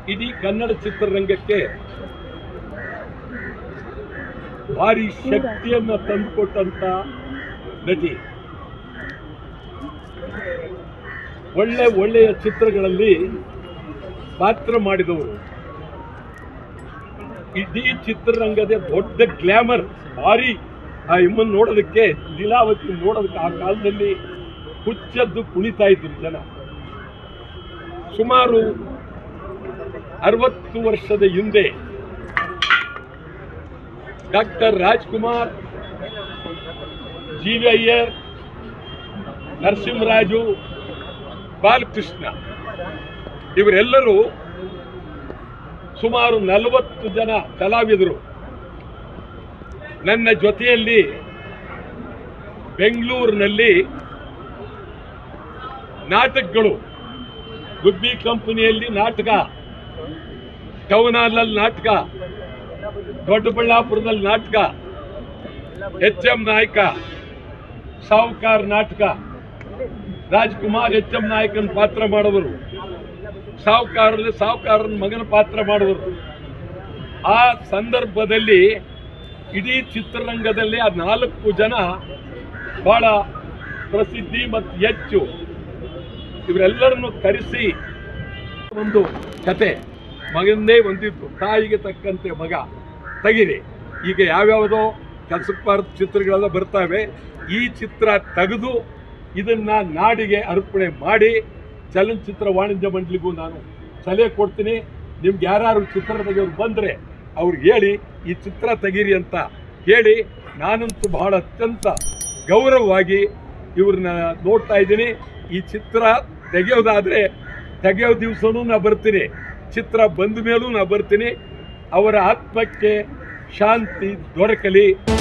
ಇಡೀ ಕನ್ನಡ ಚಿತ್ರರಂಗಕ್ಕೆ ಭಾರಿ ಶಕ್ತಿಯನ್ನ ತಂದುಕೊಟ್ಟಂತ ನಟಿ ಒಳ್ಳೆ ಒಳ್ಳೆಯ ಚಿತ್ರಗಳಲ್ಲಿ ಪಾತ್ರ ಮಾಡಿದವರು ಇಡೀ ಚಿತ್ರರಂಗದ ದೊಡ್ಡ ಗ್ಲಾಮರ್ ಭಾರಿ ಆ ಇಮ್ಮನ್ ನೋಡೋದಕ್ಕೆ ಲೀಲಾವತಿ ನೋಡೋದಕ್ಕೆ ಆ ಕಾಲದಲ್ಲಿ ಹುಚ್ಚದ್ದು ಕುಣಿತಾ ಇದ್ರು ಜನ ಸುಮಾರು ಅರವತ್ತು ವರ್ಷದ ಹಿಂದೆ doctor Rajkumar G V Iyer Narasimharaju Balakrishna ಇವರೆಲ್ಲರೂ ಸುಮಾರು ನಲವತ್ತು ಜನ ಕಲಾವಿದರು ನನ್ನ ಜೊತೆಯಲ್ಲಿ ಬೆಂಗಳೂರಿನಲ್ಲಿ ನಾಟಕಗಳು ಗುಬ್ಬಿ ಕಂಪನಿಯಲ್ಲಿ ನಾಟಕ ಟೌನ್ ಹಾಲಲ್ಲಿ ನಾಟಕ ದೊಡ್ಡಬಳ್ಳಾಪುರದಲ್ಲಿ ನಾಟಕ ಎಚ್ ಎಂ ನಾಯಕ ಸಾವುಕಾರ್ ನಾಟಕ ರಾಜ್ಕುಮಾರ್ ಎಚ್ ಎಂ ನಾಯಕನ ಪಾತ್ರ ಮಾಡುವರು ಸಾವುಕಾರಲ್ಲಿ ಸಾವುಕಾರನ ಮಗನ ಪಾತ್ರ ಮಾಡುವರು ಆ ಸಂದರ್ಭದಲ್ಲಿ ಇಡೀ ಚಿತ್ರರಂಗದಲ್ಲಿ ಆ ನಾಲ್ಕು ಜನ ಬಹಳ ಪ್ರಸಿದ್ಧಿ ಮತ್ತು ಹೆಚ್ಚು ಇವರೆಲ್ಲರನ್ನು ಕರೆಸಿ ಒಂದು ಕತೆ ಮಗಂದೇ ಒಂದಿತ್ತು ತಾಯಿಗೆ ತಕ್ಕಂತೆ ಮಗ ತೆಗಿರಿ ಈಗ ಯಾವ್ಯಾವುದೋ ಕೆಲಸಕ್ಕೆ ಬಾರದ ಚಿತ್ರಗಳೆಲ್ಲ ಬರ್ತಾವೆ ಈ ಚಿತ್ರ ತೆಗೆದು ಇದನ್ನ ನಾಡಿಗೆ ಅರ್ಪಣೆ ಮಾಡಿ ಚಲನಚಿತ್ರ ವಾಣಿಜ್ಯ ಮಂಡಳಿಗೂ ನಾನು ಸಲಹೆ ಕೊಡ್ತೀನಿ ನಿಮ್ಗೆ ಯಾರು ಚಿತ್ರ ತೆಗೆಯೋರು ಬಂದರೆ ಅವ್ರಿಗೆ ಹೇಳಿ ಈ ಚಿತ್ರ ತೆಗೀರಿ ಅಂತ ಹೇಳಿ ನಾನಂತೂ ಬಹಳ ಅತ್ಯಂತ ಗೌರವವಾಗಿ ಇವ್ರನ್ನ ನೋಡ್ತಾ ಇದ್ದೀನಿ ಈ ಚಿತ್ರ ತೆಗೆಯೋದಾದ್ರೆ ತೆಗೆಯೋ ದಿವಸನೂ ನಾ ಬರ್ತೀನಿ ಚಿತ್ರ ಬಂದ ಮೇಲೂ ನಾ ಬರ್ತೀನಿ ಅವರ ಆತ್ಮಕ್ಕೆ ಶಾಂತಿ ದೊರಕಲಿ